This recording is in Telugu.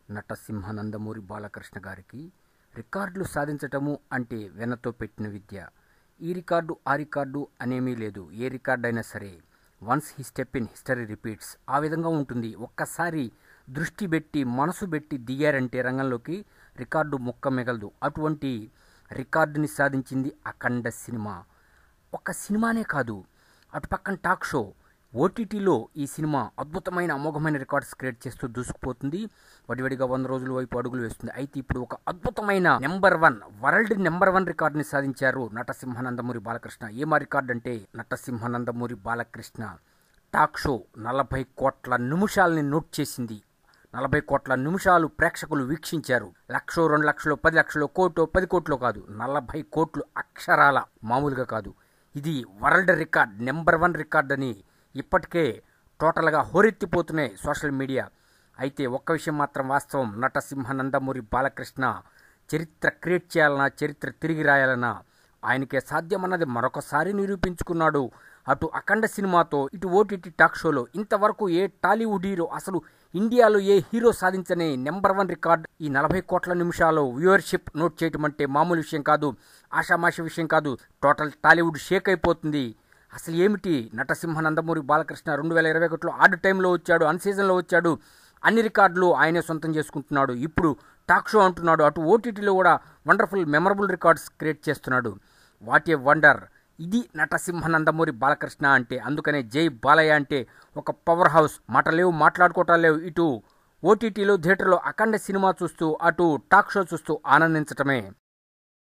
నటసింహ నందమూరి బాలకృష్ణ గారికి రికార్డులు సాధించటము అంటే వెనతో పెట్టిన విద్య ఈ రికార్డు ఆ రికార్డు అనేమీ లేదు ఏ రికార్డు అయినా సరే once he step in history repeats ఆ విధంగా ఉంటుంది ఒక్కసారి దృష్టి పెట్టి మనసు పెట్టి దిగారంటే రంగంలోకి రికార్డు ముక్క మిగలదు అటువంటి రికార్డుని సాధించింది అఖండ సినిమా ఒక సినిమానే కాదు అటు పక్కన టాక్ షో ఓటీటీలో ఈ సినిమా అద్భుతమైన అమోఘమైన రికార్డ్స్ క్రియేట్ చేస్తూ దూసుకుపోతుంది వడివడిగా వంద రోజుల వైపు అడుగులు వేస్తుంది అయితే ఇప్పుడు ఒక అద్భుతమైన number one world number one రికార్డుని సాధించారు నటసింహనందమూరి బాలకృష్ణ ఏమా రికార్డ్ అంటే నటసింహనందమూరి బాలకృష్ణ టాక్ షో నలభై కోట్ల నిమిషాలని నోట్ చేసింది నలభై కోట్ల నిమిషాలు ప్రేక్షకులు వీక్షించారు లక్షో రెండు లక్షలు పది లక్షలు కోటో పది కోట్లు కాదు నలభై కోట్లు అక్షరాల మామూలుగా కాదు ఇది world record number one record అని ఇప్పటికే టోటల్గా హోరెత్తిపోతున్నాయి సోషల్ మీడియా అయితే ఒక్క విషయం మాత్రం వాస్తవం నటసింహ నందమూరి బాలకృష్ణ చరిత్ర క్రియేట్ చేయాలన్నా చరిత్ర తిరిగి రాయాలన్నా ఆయనకే సాధ్యమన్నది మరొకసారి నిరూపించుకున్నాడు అటు అఖండ సినిమాతో ఇటు ఓటీటీ టాక్ షోలో ఇంతవరకు ఏ టాలీవుడ్ హీరో అసలు ఇండియాలో ఏ హీరో సాధించని నెంబర్ వన్ రికార్డ్ ఈ నలభై కోట్ల నిమిషాలు వ్యూవర్షిప్ నోట్ చేయటం అంటే మామూలు విషయం కాదు ఆషామాషి విషయం కాదు టోటల్ టాలీవుడ్ షేక్ అయిపోతుంది అసలు ఏమిటి నటసింహ నందమూరి బాలకృష్ణ రెండు వేల ఇరవై ఒకటిలో ఆడ్ టైంలో వచ్చాడు అన్ సీజన్లో వచ్చాడు అన్ని రికార్డులు ఆయనే సొంతం చేసుకుంటున్నాడు ఇప్పుడు టాక్ షో అంటున్నాడు అటు ఓటీటీలో కూడా వండర్ఫుల్ మెమరబుల్ రికార్డ్స్ క్రియేట్ చేస్తున్నాడు వాట్ ఏ వండర్ ఇది నటసింహ నందమూరి బాలకృష్ణ అంటే అందుకనే జై బాలయ్య అంటే ఒక పవర్ హౌస్ మాట లేవు మాట్లాడుకోవటాలు లేవు ఇటు ఓటీటీలో థియేటర్లో అఖండ సినిమా చూస్తూ అటు టాక్ షో చూస్తూ ఆనందించటమే